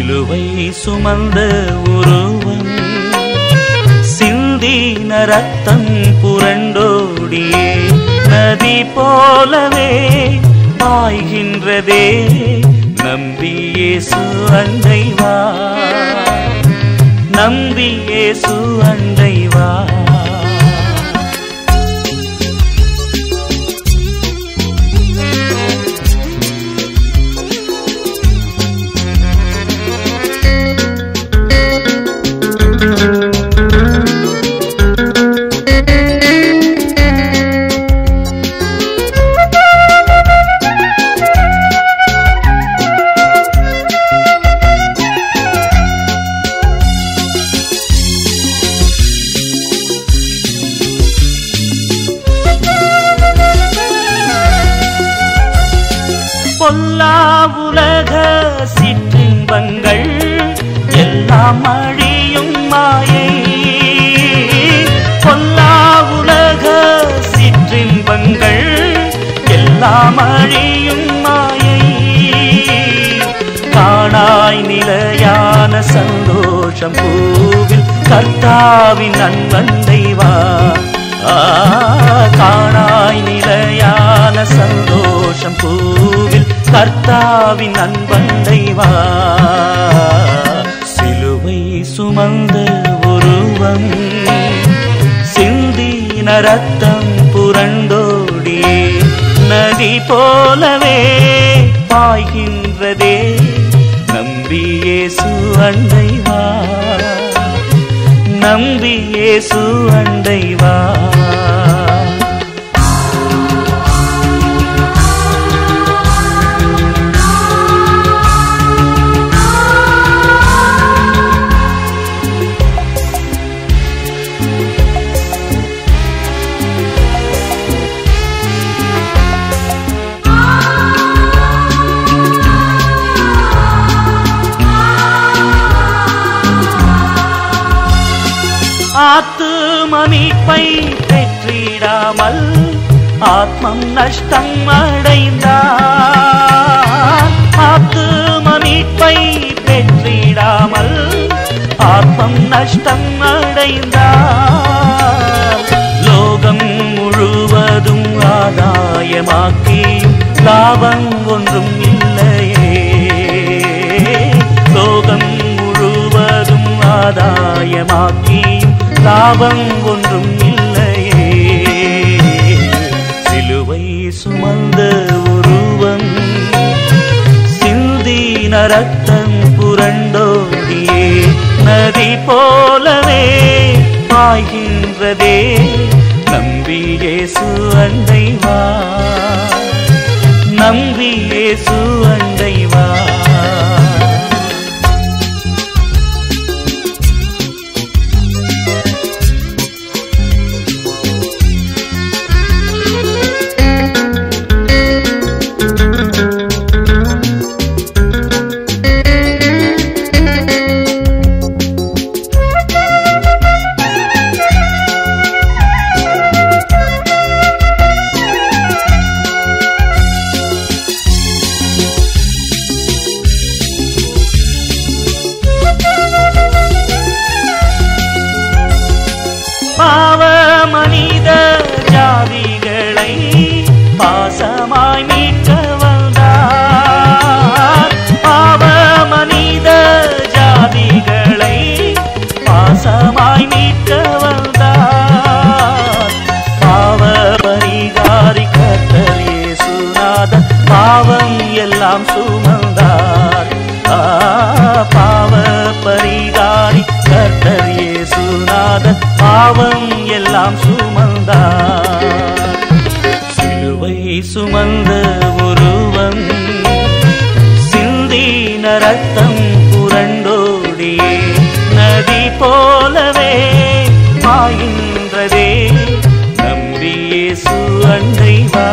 சிலுவை சுமந்த உருவம் சிந்தின ரத்தம் புரண்டோடியே நதி போலவே பாய்கின்றதே நம்பியேசு அண்டை வா நம்பியேசு அண்டை வா பொல்லா உலக சிற்றின்பங்கள் எல்லாம் அழியும் மாயை பொல்லா உலக சிற்றின்பங்கள் எல்லாம் அழியும் மாயை காணாய் நிலையான சந்தோஷம் பூவில் கர்த்தாவின் அன்பந்தை வா ஆ, காணாய் நிலையான சந்தோஷம் பூவில் கர்த்தாவின் அன்பந்தை வா சிலுவை சுமந்த உருவம் சிந்தின ரத்தம் புரண்டோடியே நதி போலவே பாய்கின்றதே நம்பியேசு அண்டை வா நம்பியேசு அண்டை வா ஆத்துமமிப்பை பெற்றிடாமல் ஆத்மம் நஷ்டம் அடைந்தார் ஆத்துமமிப்பை பெற்றிடாமல் ஆத்மம் நஷ்டம் அடைந்தார் லோகம் முழுவதும் ஆதாயமாக்கியும் லாபம் ஒன்றும் இல்லையே லோகம் முழுவதும் ஆதாயமாக்கியும் லாபம் ஒன்றும் இல்லையே சிலுவை சுமந்த உருவம் சிந்தின ரத்தம் புரண்டோடியே நதி போலவே பாய்கின்றதே நம்பியேசு அண்டை வா நம்பியேசு அண்டை வா பாவ மனித ஜாதிகளை பாசமாய் மீட்க வந்தார் பாவ மனித ஜாதிகளை பாசமாய் மீட்க வந்தார் பாவ பரிகாரி கர்த்தர் இயேசுநாதர் பாவம் எல்லாம் சுமந்தார் ஆ, பாவ பரிகாரி கர்த்தர் இயேசுநாதர் பாவம் எல்லாம் சுமந்தார் சிலுவை சுமந்த உருவம் சிந்தின ரத்தம் புரண்டோடியே நதி போலவே பாய்கின்றதே நம்பியேசு அண்டை வா